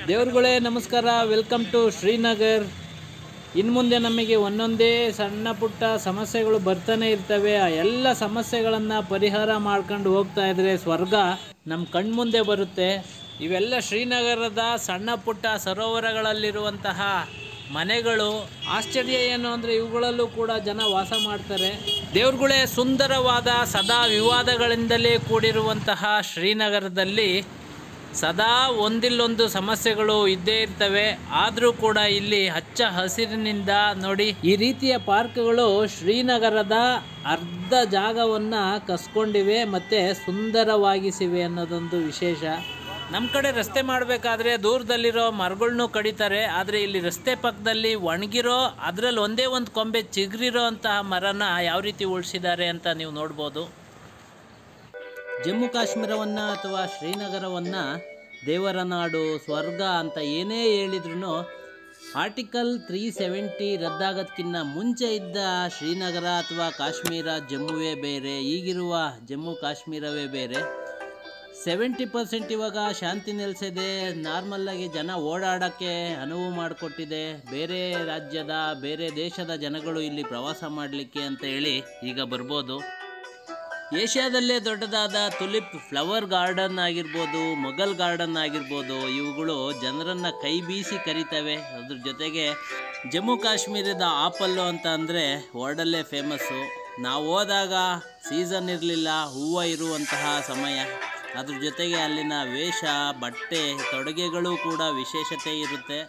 ದೇವ್ರುಗಳೇ ನಮಸ್ಕಾರ welcome to Srinagar ಇನ್ನು ಮುಂದೆ ನಮಗೆ ಒಂದೊಂದೇ ಸಣ್ಣ ಪುಟ್ಟ ಸಮಸ್ಯೆಗಳು ಬರ್ತಾನೆ ಇರ್ತವೆ ಆ ಎಲ್ಲ ಸಮಸ್ಯೆಗಳನ್ನು ಪರಿಹಾರ ಮಾಡ್ಕೊಂಡು ಹೋಗ್ತಾ ಇದ್ರೆ ಸ್ವರ್ಗ ನಮ್ಮ ಕಣ್ಮುಂದೆ ಬರುತ್ತೆ ಇವೆಲ್ಲ ಶ್ರೀನಗರದ ಸಣ್ಣ ಪುಟ್ಟ ಸರೋವರಗಳಲ್ಲಿರುವಂತಹ ಮನೆಗಳು ಆಶ್ಚರ್ಯ ಏನು ಅಂದರೆ ಇವುಗಳಲ್ಲೂ ಕೂಡ ಜನ ವಾಸ ಮಾಡ್ತಾರೆ ದೇವ್ರುಗಳೇ ಸುಂದರವಾದ ಸದಾ ವಿವಾದಗಳಿಂದಲೇ ಕೂಡಿರುವಂತಹ ಶ್ರೀನಗರದಲ್ಲಿ ಸದಾ ಒಂದಿಲ್ಲೊಂದು ಸಮಸ್ಯೆಗಳು ಇದ್ದೇ ಇರ್ತವೆ ಆದರೂ ಕೂಡ ಇಲ್ಲಿ ಹಚ್ಚ ಹಸಿರಿನಿಂದ ನೋಡಿ ಈ ರೀತಿಯ ಪಾರ್ಕ್ಗಳು ಶ್ರೀನಗರದ ಅರ್ಧ ಜಾಗವನ್ನ ಕಸ್ಕೊಂಡಿವೆ ಮತ್ತೆ ಸುಂದರವಾಗಿಸಿವೆ ಅನ್ನೋದೊಂದು ವಿಶೇಷ ನಮ್ಮ ಕಡೆ ರಸ್ತೆ ಮಾಡಬೇಕಾದ್ರೆ ದೂರದಲ್ಲಿರೋ ಮರಗಳ್ನು ಕಡಿತಾರೆ ಆದರೆ ಇಲ್ಲಿ ರಸ್ತೆ ಪಕ್ಕದಲ್ಲಿ ಒಣಗಿರೋ ಅದರಲ್ಲಿ ಒಂದೇ ಒಂದು ಕೊಂಬೆ ಚಿಗುರಿರೋ ಅಂತಹ ಮರನ ಯಾವ ರೀತಿ ಉಳಿಸಿದ್ದಾರೆ ಅಂತ ನೀವು ನೋಡ್ಬೋದು ಜಮ್ಮು ಕಾಶ್ಮೀರವನ್ನು ಅಥವಾ ಶ್ರೀನಗರವನ್ನು ದೇವರ ನಾಡು ಸ್ವರ್ಗ ಅಂತ ಏನೇ ಹೇಳಿದ್ರು ಆರ್ಟಿಕಲ್ ತ್ರೀ ಸೆವೆಂಟಿ ರದ್ದಾಗೋದಕ್ಕಿಂತ ಮುಂಚೆ ಇದ್ದ ಶ್ರೀನಗರ ಅಥವಾ ಕಾಶ್ಮೀರ ಜಮ್ಮುವೇ ಬೇರೆ ಈಗಿರುವ ಜಮ್ಮು ಕಾಶ್ಮೀರವೇ ಬೇರೆ ಸೆವೆಂಟಿ ಪರ್ಸೆಂಟ್ ಇವಾಗ ಶಾಂತಿ ನೆಲೆಸಿದೆ ನಾರ್ಮಲ್ಲಾಗಿ ಜನ ಓಡಾಡೋಕ್ಕೆ ಅನುವು ಮಾಡಿಕೊಟ್ಟಿದೆ ಬೇರೆ ರಾಜ್ಯದ ಬೇರೆ ದೇಶದ ಜನಗಳು ಇಲ್ಲಿ ಪ್ರವಾಸ ಮಾಡಲಿಕ್ಕೆ ಅಂತ ಹೇಳಿ ಈಗ ಬರ್ಬೋದು ಏಷ್ಯಾದಲ್ಲೇ ದೊಡ್ಡದಾದ ತುಲಿಪ್ ಫ್ಲವರ್ ಗಾರ್ಡನ್ ಆಗಿರ್ಬೋದು ಮೊಘಲ್ ಗಾರ್ಡನ್ ಆಗಿರ್ಬೋದು ಇವುಗಳು ಜನರನ್ನು ಕೈ ಬೀಸಿ ಕರಿತವೆ ಅದ್ರ ಜೊತೆಗೆ ಜಮ್ಮು ಕಾಶ್ಮೀರದ ಆಪಲ್ಲು ಅಂತ ಅಂದರೆ ವರ್ಲ್ಡಲ್ಲೇ ಫೇಮಸ್ಸು ನಾವು ಹೋದಾಗ ಸೀಸನ್ ಇರಲಿಲ್ಲ ಹೂವು ಇರುವಂತಹ ಸಮಯ ಅದ್ರ ಜೊತೆಗೆ ಅಲ್ಲಿನ ವೇಷ ಬಟ್ಟೆ ತೊಡುಗೆಗಳು ಕೂಡ ವಿಶೇಷತೆ ಇರುತ್ತೆ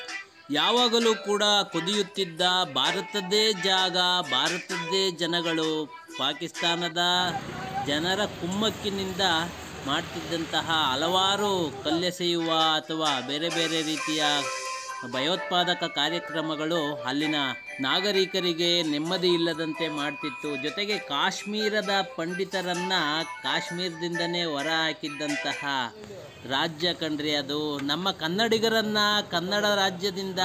ಯಾವಾಗಲೂ ಕೂಡ ಕುದಿಯುತ್ತಿದ್ದ ಭಾರತದ್ದೇ ಜಾಗ ಭಾರತದ್ದೇ ಜನಗಳು ಪಾಕಿಸ್ತಾನದ ಜನರ ಕುಮ್ಮಕ್ಕಿನಿಂದ ಮಾಡ್ತಿದ್ದಂತಹ ಹಲವಾರು ಕಲ್ಲೆಸೆಯುವ ಅಥವಾ ಬೇರೆ ಬೇರೆ ರೀತಿಯ ಭಯೋತ್ಪಾದಕ ಕಾರ್ಯಕ್ರಮಗಳು ಅಲ್ಲಿನ ನಾಗರಿಕರಿಗೆ ನೆಮ್ಮದಿ ಇಲ್ಲದಂತೆ ಮಾಡ್ತಿತ್ತು ಜೊತೆಗೆ ಕಾಶ್ಮೀರದ ಪಂಡಿತರನ್ನ ಕಾಶ್ಮೀರದಿಂದನೇ ಹೊರ ಹಾಕಿದ್ದಂತಹ ರಾಜ್ಯ ಕಣ್ರಿ ಅದು ನಮ್ಮ ಕನ್ನಡಿಗರನ್ನ ಕನ್ನಡ ರಾಜ್ಯದಿಂದ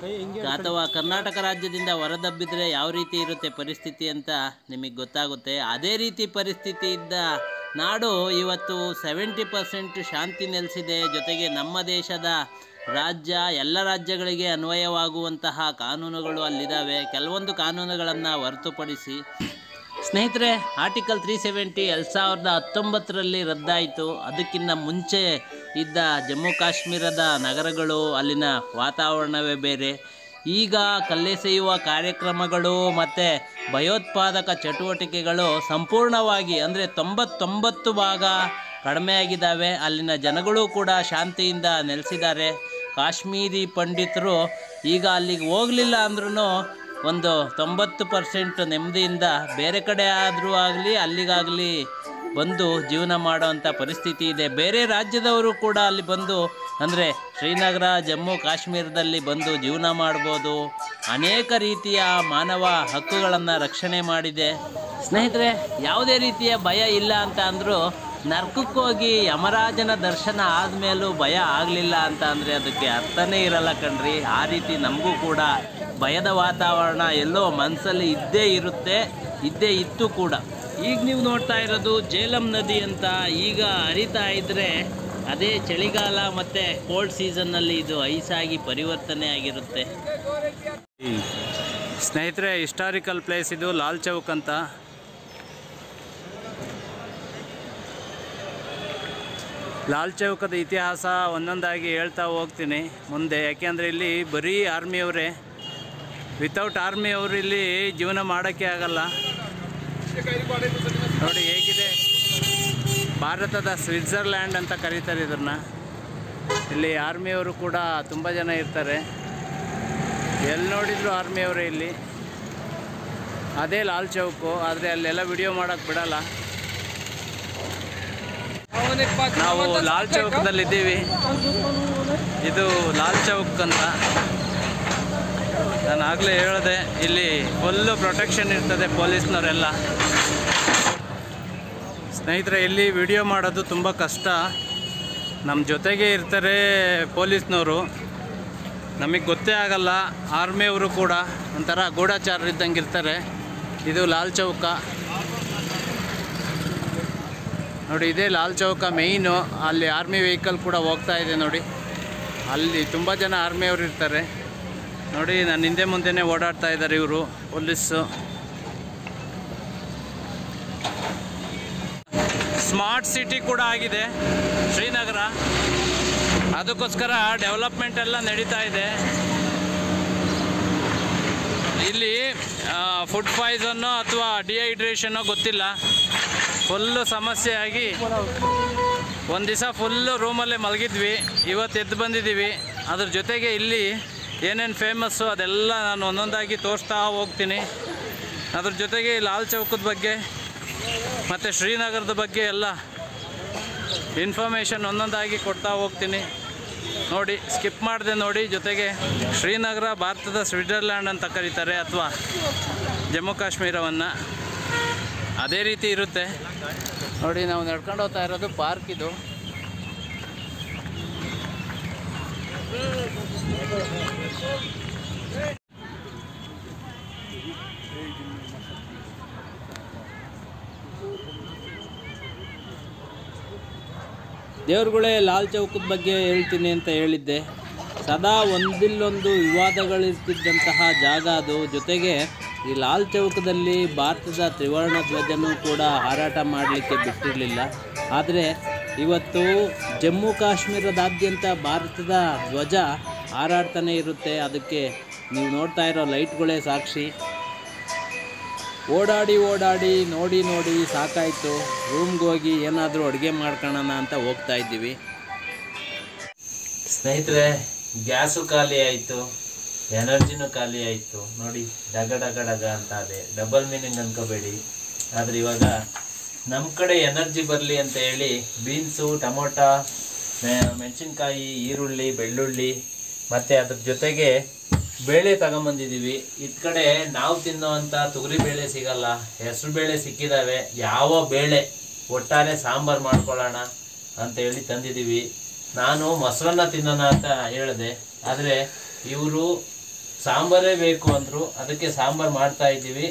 ಅಥವಾ ಕರ್ನಾಟಕ ರಾಜ್ಯದಿಂದ ಹೊರದಬ್ಬಿದ್ರೆ ಯಾವ ರೀತಿ ಇರುತ್ತೆ ಪರಿಸ್ಥಿತಿ ಅಂತ ನಿಮಗೆ ಗೊತ್ತಾಗುತ್ತೆ ಅದೇ ರೀತಿ ಪರಿಸ್ಥಿತಿ ಇದ್ದ ನಾಡು ಇವತ್ತು ಸೆವೆಂಟಿ ಪರ್ಸೆಂಟ್ ಶಾಂತಿ ನೆಲೆಸಿದೆ ಜೊತೆಗೆ ನಮ್ಮ ದೇಶದ ರಾಜ್ಯ ಎಲ್ಲ ರಾಜ್ಯಗಳಿಗೆ ಅನ್ವಯವಾಗುವಂತಹ ಕಾನೂನುಗಳು ಅಲ್ಲಿದ್ದಾವೆ ಕೆಲವೊಂದು ಕಾನೂನುಗಳನ್ನು ಹೊರತುಪಡಿಸಿ ಸ್ನೇಹಿತರೆ ಆರ್ಟಿಕಲ್ ತ್ರೀ ಸೆವೆಂಟಿ ಎರಡು ಸಾವಿರದ ಹತ್ತೊಂಬತ್ತರಲ್ಲಿ ರದ್ದಾಯಿತು ಅದಕ್ಕಿಂತ ಮುಂಚೆ ಇದ್ದ ಜಮ್ಮು ಕಾಶ್ಮೀರದ ನಗರಗಳು ಅಲ್ಲಿನ ವಾತಾವರಣವೇ ಬೇರೆ ಈಗ ಕಲ್ಲೆಸೆಯುವ ಕಾರ್ಯಕ್ರಮಗಳು ಮತ್ತು ಭಯೋತ್ಪಾದಕ ಚಟುವಟಿಕೆಗಳು ಸಂಪೂರ್ಣವಾಗಿ ಅಂದರೆ ತೊಂಬತ್ತೊಂಬತ್ತು ಭಾಗ ಕಡಿಮೆಯಾಗಿದ್ದಾವೆ ಅಲ್ಲಿನ ಜನಗಳು ಕೂಡ ಶಾಂತಿಯಿಂದ ನೆಲೆಸಿದ್ದಾರೆ ಕಾಶ್ಮೀರಿ ಪಂಡಿತರು ಈಗ ಅಲ್ಲಿಗೆ ಹೋಗಲಿಲ್ಲ ಅಂದ್ರೂ ಒಂದು ತೊಂಬತ್ತು ಪರ್ಸೆಂಟ್ ನೆಮ್ಮದಿಯಿಂದ ಬೇರೆ ಕಡೆ ಆದರೂ ಆಗಲಿ ಅಲ್ಲಿಗಾಗಲಿ ಬಂದು ಜೀವನ ಮಾಡೋವಂಥ ಪರಿಸ್ಥಿತಿ ಇದೆ ಬೇರೆ ರಾಜ್ಯದವರು ಕೂಡ ಅಲ್ಲಿ ಬಂದು ಅಂದರೆ ಶ್ರೀನಗರ ಜಮ್ಮು ಕಾಶ್ಮೀರದಲ್ಲಿ ಬಂದು ಜೀವನ ಮಾಡ್ಬೋದು ಅನೇಕ ರೀತಿಯ ಮಾನವ ಹಕ್ಕುಗಳನ್ನು ರಕ್ಷಣೆ ಮಾಡಿದೆ ಸ್ನೇಹಿತರೆ ಯಾವುದೇ ರೀತಿಯ ಭಯ ಇಲ್ಲ ಅಂತ ಅಂದರೂ ನರ್ಕಕ್ಕೆ ಹೋಗಿ ಯಮರಾಜನ ದರ್ಶನ ಆದಮೇಲೂ ಭಯ ಆಗಲಿಲ್ಲ ಅಂತ ಅಂದರೆ ಅದಕ್ಕೆ ಅರ್ಥನೇ ಇರಲ್ಲ ಕಣ್ರಿ ಆ ರೀತಿ ನಮಗೂ ಕೂಡ ಭಯದ ವಾತಾವರಣ ಎಲ್ಲೋ ಮನಸ್ಸಲ್ಲಿ ಇದ್ದೇ ಇರುತ್ತೆ ಇದ್ದೇ ಇತ್ತು ಕೂಡ ಈಗ ನೀವು ನೋಡ್ತಾ ಇರೋದು ಜೇಲಂ ನದಿ ಅಂತ ಈಗ ಹರಿತಾ ಇದ್ದರೆ ಅದೇ ಚಳಿಗಾಲ ಮತ್ತು ಕೋಲ್ಡ್ ಸೀಸನ್ನಲ್ಲಿ ಇದು ಐಸಾಗಿ ಪರಿವರ್ತನೆ ಆಗಿರುತ್ತೆ ಸ್ನೇಹಿತರೆ ಹಿಸ್ಟಾರಿಕಲ್ ಪ್ಲೇಸ್ ಇದು ಲಾಲ್ ಚೌಕ್ ಅಂತ ಲಾಲ್ ಚೌಕದ ಇತಿಹಾಸ ಒಂದೊಂದಾಗಿ ಹೇಳ್ತಾ ಹೋಗ್ತೀನಿ ಮುಂದೆ ಯಾಕೆಂದರೆ ಇಲ್ಲಿ ಬರೀ ಆರ್ಮಿಯವರೇ ವಿತೌಟ್ ಆರ್ಮಿ ಅವರು ಇಲ್ಲಿ ಜೀವನ ಮಾಡೋಕ್ಕೆ ಆಗಲ್ಲ ನೋಡಿ ಹೇಗಿದೆ ಭಾರತದ ಸ್ವಿಟ್ಜರ್ಲ್ಯಾಂಡ್ ಅಂತ ಕರೀತಾರೆ ಇದನ್ನು ಇಲ್ಲಿ ಆರ್ಮಿಯವರು ಕೂಡ ತುಂಬ ಜನ ಇರ್ತಾರೆ ಎಲ್ಲಿ ನೋಡಿದ್ರು ಆರ್ಮಿಯವರೇ ಇಲ್ಲಿ ಅದೇ ಲಾಲ್ ಚೌಕು ಆದರೆ ಅಲ್ಲೆಲ್ಲ ವಿಡಿಯೋ ಮಾಡೋಕ್ಕೆ ಬಿಡಲ್ಲ ನಾವು ಲಾಲ್ ಚೌಕದಲ್ಲಿ ಇದ್ದೀವಿ ಇದು ಲಾಲ್ ಚೌಕ್ ಅಂತ ನಾನು ಆಗಲೇ ಹೇಳಿದೆ ಇಲ್ಲಿ ಫುಲ್ಲು ಪ್ರೊಟೆಕ್ಷನ್ ಇರ್ತದೆ ಪೊಲೀಸ್ನವರೆಲ್ಲ ಸ್ನೇಹಿತರೆ ಇಲ್ಲಿ ವಿಡಿಯೋ ಮಾಡೋದು ತುಂಬ ಕಷ್ಟ ನಮ್ಮ ಜೊತೆಗೆ ಇರ್ತಾರೆ ಪೊಲೀಸ್ನವರು ನಮಗೆ ಗೊತ್ತೇ ಆಗಲ್ಲ ಆರ್ಮಿಯವರು ಕೂಡ ಒಂಥರ ಗೂಢಚಾರರು ಇದ್ದಂಗೆ ಇರ್ತಾರೆ ಇದು ಲಾಲ್ ಚೌಕ ನೋಡಿ ಇದೇ ಲಾಲ್ ಚೌಕ ಮೇಯ್ನು ಅಲ್ಲಿ ಆರ್ಮಿ ವೆಹಿಕಲ್ ಕೂಡ ಹೋಗ್ತಾ ಇದೆ ನೋಡಿ ಅಲ್ಲಿ ತುಂಬ ಜನ ಆರ್ಮಿಯವರು ಇರ್ತಾರೆ ನೋಡಿ ನಾನು ಹಿಂದೆ ಮುಂದೆನೇ ಓಡಾಡ್ತಾ ಇದ್ದಾರೆ ಇವರು ಪೊಲೀಸು ಸ್ಮಾರ್ಟ್ ಸಿಟಿ ಕೂಡ ಆಗಿದೆ ಶ್ರೀನಗರ ಅದಕ್ಕೋಸ್ಕರ ಡೆವಲಪ್ಮೆಂಟ್ ಎಲ್ಲ ನಡೀತಾ ಇದೆ ಇಲ್ಲಿ ಫುಡ್ ಪಾಯ್ಸನ್ನು ಅಥವಾ ಡಿಹೈಡ್ರೇಷನ್ನು ಗೊತ್ತಿಲ್ಲ ಫುಲ್ಲು ಸಮಸ್ಯೆ ಆಗಿ ಒಂದು ದಿವಸ ಫುಲ್ಲು ರೂಮಲ್ಲೇ ಮಲಗಿದ್ವಿ ಇವತ್ತು ಎದ್ದು ಬಂದಿದ್ದೀವಿ ಅದ್ರ ಜೊತೆಗೆ ಇಲ್ಲಿ ಏನೇನು ಫೇಮಸ್ಸು ಅದೆಲ್ಲ ನಾನು ಒಂದೊಂದಾಗಿ ತೋರಿಸ್ತಾ ಹೋಗ್ತೀನಿ ಅದ್ರ ಜೊತೆಗೆ ಈ ಲಾಲ್ ಚೌಕದ ಬಗ್ಗೆ ಮತ್ತು ಶ್ರೀನಗರದ ಬಗ್ಗೆ ಎಲ್ಲ ಇನ್ಫಾರ್ಮೇಷನ್ ಒಂದೊಂದಾಗಿ ಕೊಡ್ತಾ ಹೋಗ್ತೀನಿ ನೋಡಿ ಸ್ಕಿಪ್ ಮಾಡಿದೆ ನೋಡಿ ಜೊತೆಗೆ ಶ್ರೀನಗರ ಭಾರತದ ಸ್ವಿಟ್ಜರ್ಲ್ಯಾಂಡ್ ಅಂತ ಕರೀತಾರೆ ಅಥವಾ ಜಮ್ಮು ಕಾಶ್ಮೀರವನ್ನು ಅದೇ ರೀತಿ ಇರುತ್ತೆ ನೋಡಿ ನಾವು ನಡ್ಕೊಂಡು ಹೋಗ್ತಾ ಇರೋದು ಪಾರ್ಕ್ ಇದು ದೇವ್ರುಗಳೇ ಲಾಲ್ ಚೌಕದ ಬಗ್ಗೆ ಹೇಳ್ತೀನಿ ಅಂತ ಹೇಳಿದ್ದೆ ಸದಾ ಒಂದಿಲ್ಲೊಂದು ವಿವಾದಗಳಿರ್ತಿದ್ದಂತಹ ಜಾಗ ಅದು ಜೊತೆಗೆ ಈ ಲಾಲ್ ಚೌಕದಲ್ಲಿ ಭಾರತದ ತ್ರಿವರ್ಣ ಧ್ವಜನೂ ಕೂಡ ಹಾರಾಟ ಮಾಡಲಿಕ್ಕೆ ಬಿಟ್ಟಿರಲಿಲ್ಲ ಆದರೆ ಇವತ್ತು ಜಮ್ಮು ಕಾಶ್ಮೀರದಾದ್ಯಂತ ಭಾರತದ ಧ್ವಜ ಹಾರಾಡ್ತಾನೆ ಇರುತ್ತೆ ಅದಕ್ಕೆ ನೀವು ನೋಡ್ತಾ ಇರೋ ಲೈಟ್ಗಳೇ ಸಾಕ್ಷಿ ಓಡಾಡಿ ಓಡಾಡಿ ನೋಡಿ ನೋಡಿ ಸಾಕಾಯಿತು ರೂಮ್ಗೆ ಹೋಗಿ ಏನಾದರೂ ಅಡುಗೆ ಮಾಡ್ಕೊಳ್ಳೋಣ ಅಂತ ಹೋಗ್ತಾ ಇದ್ದೀವಿ ಸ್ನೇಹಿತರೆ ಗ್ಯಾಸು ಖಾಲಿ ಆಯಿತು ಎನರ್ಜಿನೂ ಖಾಲಿ ಆಯಿತು ನೋಡಿ ಡಗ ಡಗ ಡಗ ಅಂತ ಅದೇ ಡಬಲ್ ಮೀನಿಂಗ್ ಅನ್ಕೋಬೇಡಿ ಆದರೆ ಇವಾಗ ನಮ್ಮ ಕಡೆ ಎನರ್ಜಿ ಬರಲಿ ಅಂತ ಹೇಳಿ ಬೀನ್ಸು ಟೊಮೊಟೊ ಮೆಣಸಿನ್ಕಾಯಿ ಈರುಳ್ಳಿ ಬೆಳ್ಳುಳ್ಳಿ ಮತ್ತು ಅದ್ರ ಜೊತೆಗೆ ಬೇಳೆ ತಗೊಂಬಂದಿದ್ದೀವಿ ಇದ್ ಕಡೆ ನಾವು ತಿನ್ನೋವಂಥ ತೊಗರಿ ಬೇಳೆ ಸಿಗಲ್ಲ ಹೆಸರು ಬೇಳೆ ಸಿಕ್ಕಿದಾವೆ ಯಾವ ಬೇಳೆ ಒಟ್ಟಾರೆ ಸಾಂಬಾರು ಮಾಡ್ಕೊಳ್ಳೋಣ ಅಂತ ಹೇಳಿ ತಂದಿದ್ದೀವಿ ನಾನು ಮೊಸರನ್ನ ತಿನ್ನೋಣ ಅಂತ ಹೇಳಿದೆ ಆದರೆ ಇವರು ಸಾಂಬಾರೇ ಬೇಕು ಅಂದರು ಅದಕ್ಕೆ ಸಾಂಬಾರು ಮಾಡ್ತಾ ಇದ್ದೀವಿ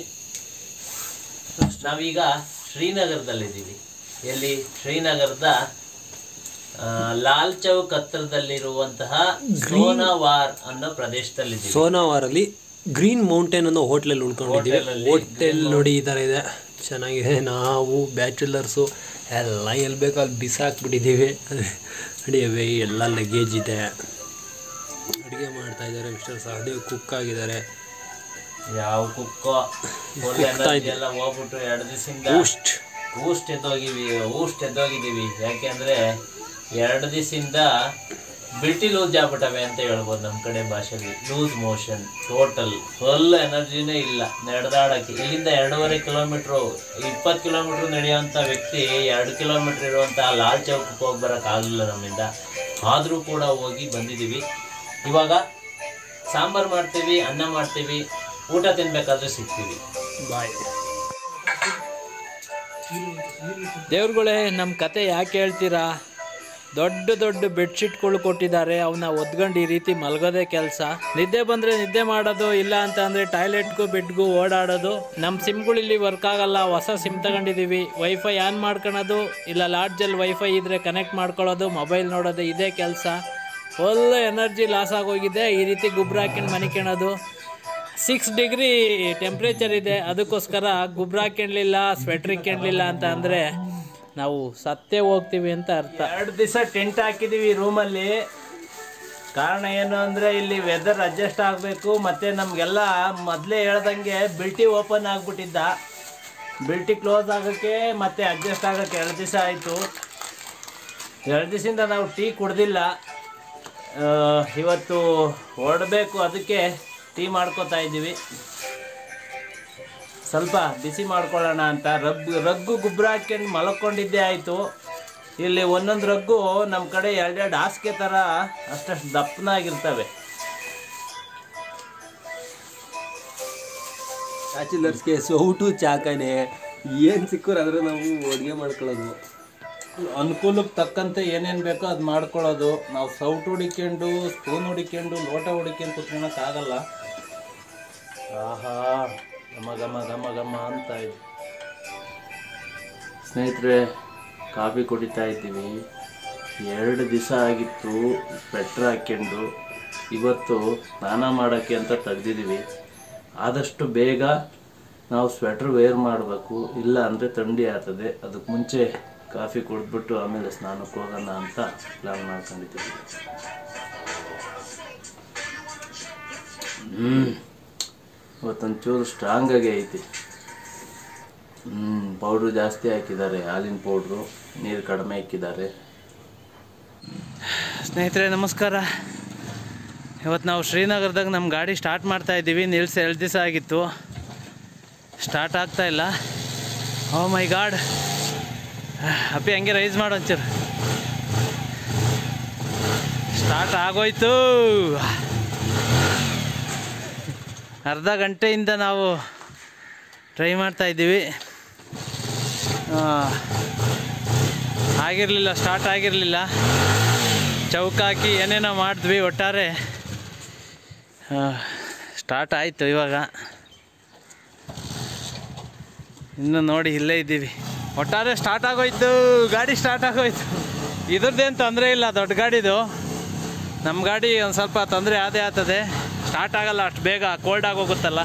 ನಾವೀಗ ಶ್ರೀನಗರದಲ್ಲಿದ್ದೀವಿ ಎಲ್ಲಿ ಶ್ರೀನಗರದ ಆ, ಲಾಲ್ ಚೌಕ್ ಹತ್ರದಲ್ಲಿರುವಂತಹ ಸೋನಾವಾರ್ ಅನ್ನೋ ಪ್ರದೇಶದಲ್ಲಿದ್ದೀವಿ ಸೋನಾವಾರಲ್ಲಿ ಗ್ರೀನ್ ಮೌಂಟೇನ್ ಅನ್ನೋ ಹೋಟ್ಲಲ್ಲಿ ಉಳ್ಕೊಂಡಿದ್ದೀವಿ ಹೋಟೆಲಲ್ಲಿ ಹೋಟೆಲ್ ನೋಡಿ ಈ ಥರ ಇದೆ ಚೆನ್ನಾಗಿದೆ ನಾವು ಬ್ಯಾಚುಲರ್ಸು ಎಲ್ಲ ಎಲ್ಲಿ ಬೇಕೋ ಅಲ್ಲಿ ಬಿಸಾಕ್ಬಿಟ್ಟಿದ್ದೀವಿ ನೋಡಿ ಅವೇ ಎಲ್ಲ ಲಗೇಜ್ ಇದೆ ಅಡುಗೆ ಮಾಡ್ತಾ ಇದ್ದಾರೆ ಮಿಸ್ಟರ್ ಸಹದೇವ್ ಕುಕ್ ಆಗಿದ್ದಾರೆ ಯಾವ ಕುಕ್ಕೋ full ಕುಕ್ತಾ energy ಇದೆ. ಎಲ್ಲ ಹೋಗ್ಬಿಟ್ಟು ಎರಡು ದಿವಸದಿಂದ ಬೂಸ್ಟ್ ಊಸ್ಟ್ ಎದ್ದೋಗಿವಿ ಊಸ್ಟ್ ಎದ್ದೋಗಿದ್ದೀವಿ ಯಾಕೆಂದ್ರೆ ಎರಡು ದಿವಸದಿಂದ ಬಿಟ್ಟಿ ಲೂಸ್ ಆಗ್ಬಿಟ್ಟವೆ ಅಂತ ಹೇಳ್ಬೋದು ನಮ್ಮ ಕಡೆ ಭಾಷೆಯಲ್ಲಿ ಲೂಸ್ ಮೋಷನ್ ಟೋಟಲ್ ಫುಲ್ ಎನರ್ಜಿನೇ ಇಲ್ಲ ನಡೆದಾಡಕ್ಕೆ ಇಲ್ಲಿಂದ ಎರಡೂವರೆ ಕಿಲೋಮೀಟ್ರು ಇಪ್ಪತ್ತು ಕಿಲೋಮೀಟ್ರ್ ನಡೆಯುವಂಥ ವ್ಯಕ್ತಿ ಎರಡು ಕಿಲೋಮೀಟ್ರ್ ಇರುವಂಥ ಲಾಲ್ ಚೌಕಕ್ಕೆ ಹೋಗಿ ಬರೋಕ್ಕಾಗಲಿಲ್ಲ ನಮ್ಮಿಂದ ಆದರೂ ಕೂಡ ಹೋಗಿ ಬಂದಿದ್ದೀವಿ ಇವಾಗ ಸಾಂಬಾರು ಮಾಡ್ತೀವಿ ಅನ್ನ ಮಾಡ್ತೀವಿ ಊಟ ತಿನ್ಬೇಕಾದ್ರೆ ಸಿಗ್ತೀವಿ ಬಾಯ್ ದೇವ್ರುಗಳೇ ನಮ್ಮ ಕತೆ ಯಾಕೆ ಹೇಳ್ತೀರಾ ದೊಡ್ಡ ದೊಡ್ಡ ಬೆಡ್ಶೀಟ್ಗಳು ಕೊಟ್ಟಿದ್ದಾರೆ ಅವನ್ನ ಒದ್ಕೊಂಡು ಈ ರೀತಿ ಮಲಗೋದೇ ಕೆಲಸ ನಿದ್ದೆ ಬಂದರೆ ನಿದ್ದೆ ಮಾಡೋದು ಇಲ್ಲ ಅಂತ ಅಂದರೆ ಟಾಯ್ಲೆಟ್ಗೂ ಬೆಡ್ಗೂ ಓಡಾಡೋದು ನಮ್ಮ ಸಿಮ್ಗಳು ಇಲ್ಲಿ ವರ್ಕ್ ಆಗಲ್ಲ ಹೊಸ ಸಿಮ್ ತಗೊಂಡಿದ್ದೀವಿ ವೈಫೈ ಆನ್ ಮಾಡ್ಕೊಳೋದು ಇಲ್ಲ ಲಾಡ್ಜಲ್ಲಿ ವೈಫೈ ಇದ್ದರೆ ಕನೆಕ್ಟ್ ಮಾಡ್ಕೊಳ್ಳೋದು ಮೊಬೈಲ್ ನೋಡೋದು ಇದೇ ಕೆಲಸ ಫುಲ್ ಎನರ್ಜಿ ಲಾಸ್ ಆಗೋಗಿದೆ ಈ ರೀತಿ ಗುಬ್ರ ಹಾಕ್ಕೊಂಡು ಮನಿಕೊಳ್ಳೋದು ಸಿಕ್ಸ್ ಡಿಗ್ರಿ ಟೆಂಪ್ರೇಚರ್ ಇದೆ ಅದಕ್ಕೋಸ್ಕರ ಗುಬ್ರ ಹಾಕ್ಯಣ್ಲಿಲ್ಲ ಸ್ವೆಟ್ರ್ ಇಕ್ಯಣ್ಲಿಲ್ಲ ಅಂತ ಅಂದರೆ ನಾವು ಸತ್ತೇ ಹೋಗ್ತೀವಿ ಅಂತ ಅರ್ಥ ಎರಡು ದಿವಸ ಟೆಂಟ್ ಹಾಕಿದ್ದೀವಿ ರೂಮಲ್ಲಿ ಕಾರಣ ಏನು ಅಂದರೆ ಇಲ್ಲಿ ವೆದರ್ ಅಡ್ಜಸ್ಟ್ ಆಗಬೇಕು ಮತ್ತು ನಮಗೆಲ್ಲ ಮೊದಲೇ ಹೇಳ್ದಂಗೆ ಬಿಲ್ಟಿ ಓಪನ್ ಆಗಿಬಿಟ್ಟಿದ್ದ ಬಿಲ್ಟಿ ಕ್ಲೋಸ್ ಆಗೋಕ್ಕೆ ಮತ್ತು ಅಡ್ಜಸ್ಟ್ ಆಗೋಕ್ಕೆ ಎರಡು ದಿವಸ ಆಯಿತು ಎರಡು ದಿವಸದಿಂದ ನಾವು ಟೀ ಕುಡ್ದಿಲ್ಲ ಆ, ಇವತ್ತು ಹೊರಡಬೇಕು ಅದಕ್ಕೆ ಟೀ ಮಾಡ್ಕೋತಾ ಇದ್ದೀವಿ ಸ್ವಲ್ಪ ಬಿಸಿ ಮಾಡ್ಕೊಳ್ಳೋಣ ಅಂತ ರಗ್ ರಗ್ಗು ಗುಬ್ರ ಹಾಕ್ಕೊಂಡು ಮಲ್ಕೊಂಡಿದ್ದೇ ಆಯಿತು ಇಲ್ಲಿ ಒಂದೊಂದು ರಗ್ಗು ನಮ್ಮ ಕಡೆ ಎರಡೆರಡು ಹಾಸಿಗೆ ಥರ ಅಷ್ಟಷ್ಟು ದಪ್ಪನಾಗಿರ್ತವೆ ಬ್ಯಾಚುಲರ್ಸ್ಗೆ ಸೌಟು ಚಾಕನೆ ಏನು ಸಿಕ್ಕರು ಅದ್ರ ನಾವು ಅಡುಗೆ ಮಾಡ್ಕೊಳ್ಳೋದು ಅನುಕೂಲಕ್ಕೆ ತಕ್ಕಂತೆ ಏನೇನು ಬೇಕೋ ಅದು ಮಾಡ್ಕೊಳ್ಳೋದು ನಾವು ಸೌಟ್ ಹುಡಿಕೊಂಡು ಸ್ಪೂನ್ ಹುಡಿಕೊಂಡು ಲೋಟ ಹುಡಿಕೊಂಡು ಕುತ್ಕೊಳಕ್ಕಾಗಲ್ಲ ಆಹಾ ಘಮ ಘಮ ಘಮ ಘಮ ಅಂತ ಇದೆ ಸ್ನೇಹಿತರೆ ಕಾಫಿ ಕುಡಿತಾ ಇದ್ದೀವಿ ಎರಡು ದಿವಸ ಆಗಿತ್ತು ಸ್ವೆಟ್ರ್ ಹಾಕ್ಕೊಂಡು ಇವತ್ತು ಸ್ನಾನ ಮಾಡೋಕ್ಕೆ ಅಂತ ತೆಗ್ದಿದ್ದೀವಿ ಆದಷ್ಟು ಬೇಗ ನಾವು ಸ್ವೆಟ್ರ್ ವೇರ್ ಮಾಡಬೇಕು ಇಲ್ಲ ಅಂದರೆ ಥಂಡಿ ಆಗ್ತದೆ ಅದಕ್ಕೆ ಮುಂಚೆ ಕಾಫಿ ಕುಡಿದ್ಬಿಟ್ಟು ಆಮೇಲೆ ಸ್ನಾನಕ್ಕೆ ಹೋಗೋಣ ಅಂತ ಪ್ಲ್ಯಾನ್ ಮಾಡ್ಕೊಂಡಿದ್ದೀವಿ ಹ್ಞೂ ಇವತ್ತೊಂಚೂರು ಸ್ಟ್ರಾಂಗಾಗೆ ಐತಿ ಹ್ಞೂ ಪೌಡ್ರು ಜಾಸ್ತಿ ಹಾಕಿದ್ದಾರೆ ಹಾಲಿನ ಪೌಡ್ರು ನೀರು ಕಡಿಮೆ ಹಾಕಿದ್ದಾರೆ ಸ್ನೇಹಿತರೆ ನಮಸ್ಕಾರ ಇವತ್ತು ನಾವು ಶ್ರೀನಗರದಾಗ ನಮ್ಮ ಗಾಡಿ ಸ್ಟಾರ್ಟ್ ಮಾಡ್ತಾ ಇದ್ದೀವಿ ನಿಲ್ಸಿ ಎರಡು ದಿವಸ ಆಗಿತ್ತು ಸ್ಟಾರ್ಟ್ ಆಗ್ತಾ ಇಲ್ಲ ಓ ಮೈ ಗಾಡ್ ಅಪ್ಪಿ ಹಂಗೆ ರೈಸ್ ಮಾಡು ಒಂಚೂರು ಸ್ಟಾರ್ಟ್ ಆಗೋಯ್ತು ಅರ್ಧ ಗಂಟೆಯಿಂದ ನಾವು ಟ್ರೈ ಮಾಡ್ತಾ ಇದ್ದೀವಿ ಆ, ಆಗಿರಲಿಲ್ಲ ಸ್ಟಾರ್ಟ್ ಆಗಿರಲಿಲ್ಲ ಚೌಕ ಹಾಕಿ ಏನೇನೋ ಮಾಡಿದ್ವಿ ಒಟ್ಟಾರೆ ಸ್ಟಾರ್ಟ್ ಆಯಿತು ಇವಾಗ ಇನ್ನು ನೋಡಿ ಇಲ್ಲೇ ಇದ್ದೀವಿ ಒಟ್ಟಾರೆ ಸ್ಟಾರ್ಟ್ ಆಗೋಯ್ತು ಗಾಡಿ ಸ್ಟಾರ್ಟ್ ಆಗೋಯ್ತು ಇದ್ರದ್ದೇನು ತೊಂದರೆ ಇಲ್ಲ ದೊಡ್ಡ ಗಾಡಿದು ನಮ್ಮ ಗಾಡಿ ಒಂದು ಸ್ವಲ್ಪ ತೊಂದರೆ ಆದೇ ಆಗ್ತದೆ ಸ್ಟಾರ್ಟ್ ಆಗಲ್ಲ ಅಷ್ಟು ಬೇಗ ಕೋಲ್ಡ್ ಆಗೋಗುತ್ತಲ್ಲ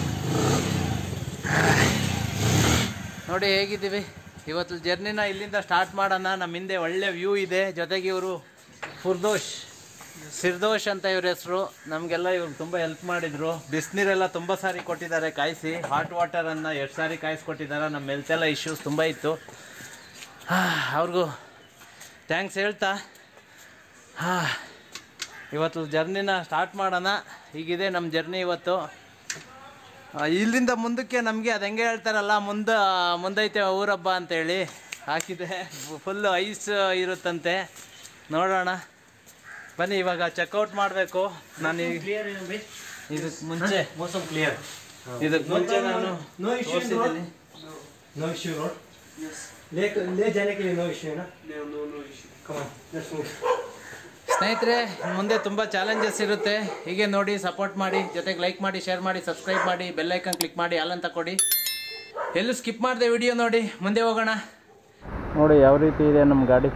ನೋಡಿ ಹೇಗಿದ್ದೀವಿ ಇವತ್ತು ಜರ್ನಿನ ಇಲ್ಲಿಂದ ಸ್ಟಾರ್ಟ್ ಮಾಡೋಣ ನಮ್ಮ ಹಿಂದೆ ಒಳ್ಳೆ ವ್ಯೂ ಇದೆ ಜೊತೆಗೆ ಇವರು ಫುರ್ದೋಷ್ ಸಿರ್ದೋಷ್ ಅಂತ ಇವ್ರ ಹೆಸರು ನಮಗೆಲ್ಲ ಇವ್ರು ತುಂಬ ಹೆಲ್ಪ್ ಮಾಡಿದರು ಬಿಸಿನೀರೆಲ್ಲ ತುಂಬ ಸಾರಿ ಕೊಟ್ಟಿದ್ದಾರೆ ಕಾಯಿಸಿ ಹಾಟ್ ವಾಟರನ್ನು ಎಷ್ಟು ಸಾರಿ ಕಾಯಿಸ್ಕೊಟ್ಟಿದ್ದಾರೆ ನಮ್ಮ ಮೆಲ್ತೆಲ್ಲ ಇಶ್ಯೂಸ್ ತುಂಬ ಇತ್ತು ಅವ್ರಿಗೂ ಥ್ಯಾಂಕ್ಸ್ ಹೇಳ್ತಾ ಹಾಂ ಇವತ್ತು ಜರ್ನಿನ ಸ್ಟಾರ್ಟ್ ಮಾಡೋಣ ಹೀಗಿದೆ ನಮ್ಮ ಜರ್ನಿ ಇವತ್ತು ಆ, ಇಲ್ಲಿಂದ ಮುಂದಕ್ಕೆ ನಮಗೆ ಅದು ಹೆಂಗೆ ಹೇಳ್ತಾರಲ್ಲ ಮುಂದೆ ಮುಂದೈತೆ ಊರಬ್ಬ ಅಂತೇಳಿ ಹಾಕಿದೆ ಫುಲ್ಲು ಐಸ್ ಇರುತ್ತಂತೆ ನೋಡೋಣ ಬನ್ನಿ ಇವಾಗ ಚೆಕ್ಔಟ್ ಮಾಡಬೇಕು ನಾನು ಇದಕ್ಕೆ ಮುಂಚೆ ಮೋಸಮ್ ಕ್ಲಿಯರ್ ಇದಕ್ಕೆ ಮುಂಚೆ ನಾನು नो इश्यू ತೋರಿಸಿದ್ದೀನಿ नो इश्यू रोड ले ले जाने के लिए नो इश्यू है ना no no issue come on let's move ಸ್ನೇಹಿತರೆ ಮುಂದೆ ತುಂಬ ಚಾಲೆಂಜಸ್ ಇರುತ್ತೆ ಹೀಗೆ ನೋಡಿ ಸಪೋರ್ಟ್ ಮಾಡಿ ಜೊತೆಗೆ ಲೈಕ್ ಮಾಡಿ ಶೇರ್ ಮಾಡಿ ಸಬ್ಸ್ಕ್ರೈಬ್ ಮಾಡಿ ಬೆಲ್ ಐಕನ್ ಕ್ಲಿಕ್ ಮಾಡಿ ಆಲ್ ಅಂತ ಕೊಡಿ ಎಲ್ಲೂ ಸ್ಕಿಪ್ ಮಾಡಿದೆ ವಿಡಿಯೋ ನೋಡಿ ಮುಂದೆ ಹೋಗೋಣ ನೋಡಿ ಯಾವ ರೀತಿ ಇದೆ ನಮ್ಮ ಗಾಡಿ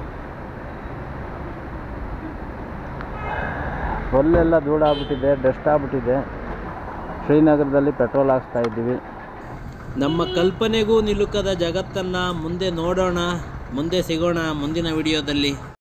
ಫುಲ್ಲೆಲ್ಲ ಧೂಳಾಗ್ಬಿಟ್ಟಿದೆ ಡಸ್ಟ್ ಆಗ್ಬಿಟ್ಟಿದೆ ಶ್ರೀನಗರದಲ್ಲಿ ಪೆಟ್ರೋಲ್ ಹಾಕ್ಸ್ತಾ ಇದ್ದೀವಿ ನಮ್ಮ ಕಲ್ಪನೆಗೂ ನಿಲುಕದ ಜಗತ್ತನ್ನು ಮುಂದೆ ನೋಡೋಣ ಮುಂದೆ ಸಿಗೋಣ ಮುಂದಿನ ವಿಡಿಯೋದಲ್ಲಿ